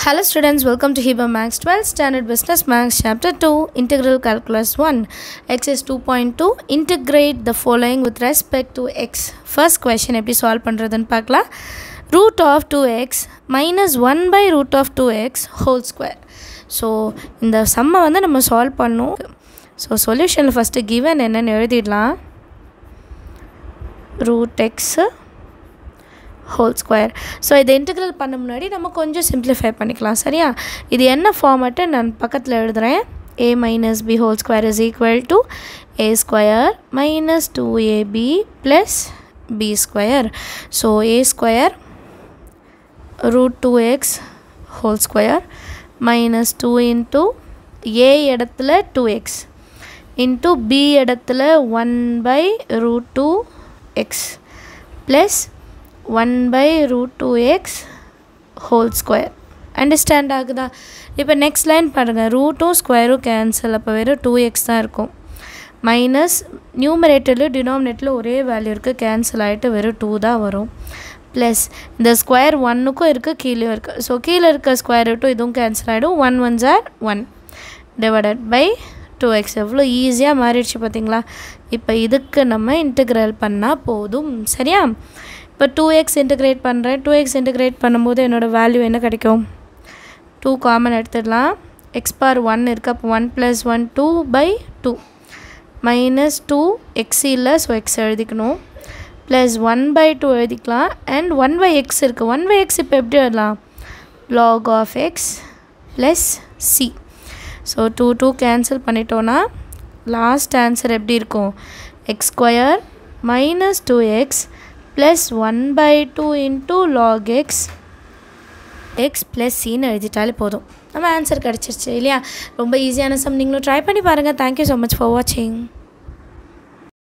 Hello students, welcome to Hebrew Max 12 Standard Business Max Chapter 2 Integral Calculus 1 Exercise 2.2 Integrate the following with respect to x First question எப்படி solve பண்ணுறதுன்னு பார்க்கலாம் root of 2x minus 1 by root of 2x whole square so இந்த சம்மை வந்து நம்ம solve பண்ணோம் so சொல்யூஷனில் first given என்னென்னு எழுதிடலாம் root x whole square so இதை இன்டெக்ரல் பண்ண முன்னாடி நம்ம கொஞ்சம் சிம்பிளிஃபை பண்ணிக்கலாம் சரியா இது என்ன ஃபார்மேட்டு நான் பக்கத்தில் எழுதுகிறேன் a minus b whole square is equal to a square minus two ab plus b square so a square root two x whole square minus two into a இடத்துல டூ எக்ஸ் இன்ட்டு பி இடத்துல one by root two x plus one by root two x whole square understand ஆகுதா இப்போ next line பாருங்கள் ரூட்டும் ஸ்கொயரும் cancel அப்போ வெறும் two X தான் இருக்கும் minus நியூமரேட்டரில் டினாமினேட்டில் ஒரே வேல்யூ இருக்குது கேன்சல் ஆகிட்டு வெறும் டூ தான் வரும் ப்ளஸ் இந்த ஸ்கொயர் ஒன்னுக்கும் இருக்குது கீழே இருக்குது ஸோ கீழே இருக்க ஸ்கொயர் ரூட்டும் இதுவும் கேன்சல் ஆகிடும் ஒன் ஒன் ஜார் one divided by two x எவ்வளோ ஈஸியாக மாறிடுச்சு பார்த்தீங்களா இப்போ இதுக்கு நம்ம இன்டகிரல் பண்ணால் போதும் சரியா இப்போ டூ எக்ஸ் இன்டகிரேட் பண்ணுறேன் டூ எக்ஸ் இன்டகிரேட் பண்ணும்போது என்னோடய வேல்யூ என்ன கிடைக்கும் டூ காமன் எடுத்துடலாம் எக்ஸ் பார் ஒன் இருக்குது அப்போ one plus one two by two minus two x இல்லை ஸோ எக்ஸ் எழுதிக்கணும் ப்ளஸ் ஒன் பை டூ எழுதிக்கலாம் அண்ட் ஒன் பை எக்ஸ் இருக்குது ஒன் பை எக்ஸ் இப்போ எப்படி எழுதலாம் log of x plus c so two two cancel பண்ணிட்டோன்னா last answer எப்படி இருக்கும் x square minus two x plus one by two into log x x plus சின்னு எழுதிட்டாலே போதும் நம்ம ஆன்சர் கிடச்சிருச்சு இல்லையா ரொம்ப ஈஸியான சம் நீங்களும் ட்ரை பண்ணி பாருங்கள் தேங்க்யூ ஸோ மச் ஃபார் வாட்சிங்